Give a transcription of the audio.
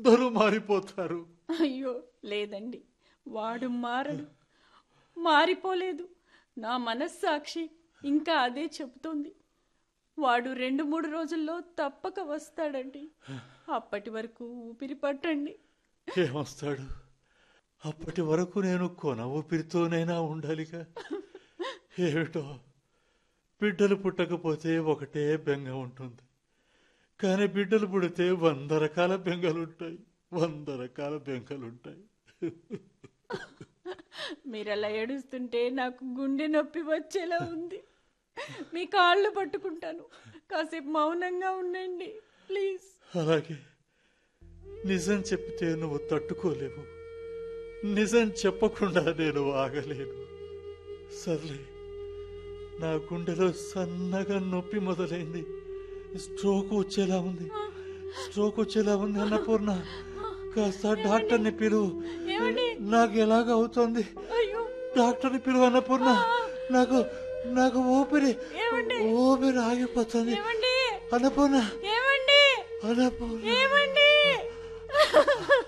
అందరూ మారిపోతారు అయ్యో లేదండి వాడు మారడు మారిపోలేదు నా మనస్సాక్షి ఇంకా అదే చెబుతోంది వాడు రెండు మూడు రోజుల్లో తప్పక వస్తాడండి అప్పటి వరకు ఊపిరి పట్టండి ఏమొస్తాడు అప్పటి వరకు నేను కొన ఊపిరితోనైనా ఉండాలిగా ఏమిటో బిడ్డలు పుట్టకపోతే ఒకటే బెంగ ఉంటుంది కానీ బిడ్డలు పుడితే వంద రకాల బెంగలుంటాయి వంద రకాల బెంగలుంటాయి మీరు అలా ఏడుస్తుంటే నాకు గుండె నొప్పి వచ్చేలా ఉంది మీ కాళ్ళు పట్టుకుంటాను కాసేపు మౌనంగా ఉండండి ప్లీజ్ అలాగే నిజం చెప్తే నువ్వు తట్టుకోలేవు నిజం చెప్పకుండా నేను ఆగలేను సర్లే నా గుండెలో సన్నగా నొప్పి మొదలైంది స్ట్రోక్ వచ్చేలా ఉంది స్ట్రోక్ వచ్చేలా ఉంది అన్నపూర్ణ కాస్త డాక్టర్ని పిలువు ఏమండి? నాకు ఎలాగ అవుతోంది అయ్యో డాక్టర్ని పిలువు అన్నపూర్ణ నాకు నాకు ఊపిరి ఏమండి? ఊపిరి ఆగిపోతుంది ఏమండి అన్నపూర్ణ ఏమండి అన్నపూర్ణ ఏమండి